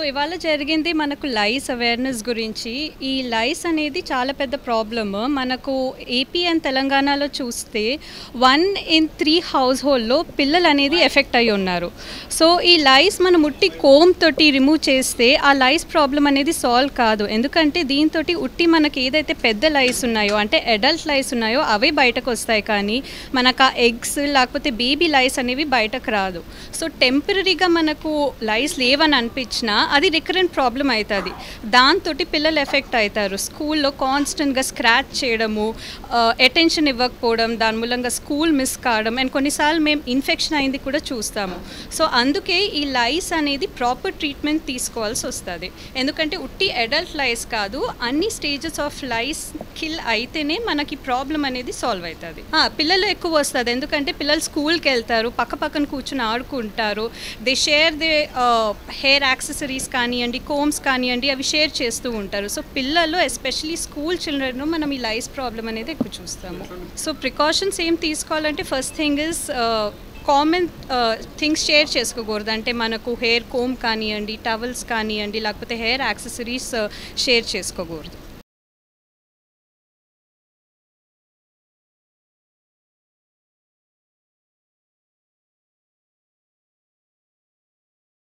ఇవాళ జరిగింది మనకు లైస్ అవేర్నెస్ గురించి ఈ లైస్ అనేది చాలా పెద్ద ప్రాబ్లమ్ మనకు ఏపీ అండ్ తెలంగాణలో చూస్తే వన్ ఇన్ త్రీ హౌస్ హోల్డ్లో పిల్లలు అనేది ఎఫెక్ట్ అయి ఉన్నారు సో ఈ లైస్ మనం ఉట్టి కోమ్ తోటి రిమూవ్ చేస్తే ఆ లైస్ ప్రాబ్లం అనేది సాల్వ్ కాదు ఎందుకంటే దీంతో ఉట్టి మనకి ఏదైతే పెద్ద లైస్ ఉన్నాయో అంటే అడల్ట్ లైస్ ఉన్నాయో అవే బయటకు వస్తాయి కానీ మనకు ఆ ఎగ్స్ లేకపోతే బేబీ లైస్ అనేవి బయటకు రాదు సో టెంపరీగా మనకు లైస్ లేవని అనిపించినా అది రికరెంట్ ప్రాబ్లం అవుతుంది దాంతో పిల్లలు ఎఫెక్ట్ అవుతారు స్కూల్లో కాన్స్టెంట్గా స్క్రాచ్ చేయడము అటెన్షన్ ఇవ్వకపోవడం దాని మూలంగా స్కూల్ మిస్ కావడం అండ్ కొన్నిసార్లు మేము ఇన్ఫెక్షన్ అయింది కూడా చూస్తాము సో అందుకే ఈ లైస్ అనేది ప్రాపర్ ట్రీట్మెంట్ తీసుకోవాల్సి వస్తుంది ఎందుకంటే ఉట్టి అడల్ట్ లైస్ కాదు అన్ని స్టేజెస్ ఆఫ్ లైస్ కిల్ అయితేనే మనకి ప్రాబ్లం అనేది సాల్వ్ అవుతుంది ఆ, పిల్లలు ఎక్కువ వస్తుంది ఎందుకంటే పిల్లలు స్కూల్కి వెళ్తారు పక్క పక్కన కూర్చుని ఆడుకుంటారు they share they hair accessories కానివ్వండి కోమ్స్ కానివ్వండి అవి షేర్ చేస్తూ ఉంటారు సో పిల్లలు ఎస్పెషలీ స్కూల్ చిల్డ్రన్ మనం ఈ లైస్ ప్రాబ్లం అనేది ఎక్కువ చూస్తాము సో ప్రికాషన్స్ ఏం తీసుకోవాలంటే first thing is common things share చేసుకోకూడదు అంటే మనకు హెయిర్ కోమ్ కానివ్వండి టవల్స్ కానివ్వండి లేకపోతే హెయిర్ యాక్సెసరీస్ షేర్ చేసుకోకూడదు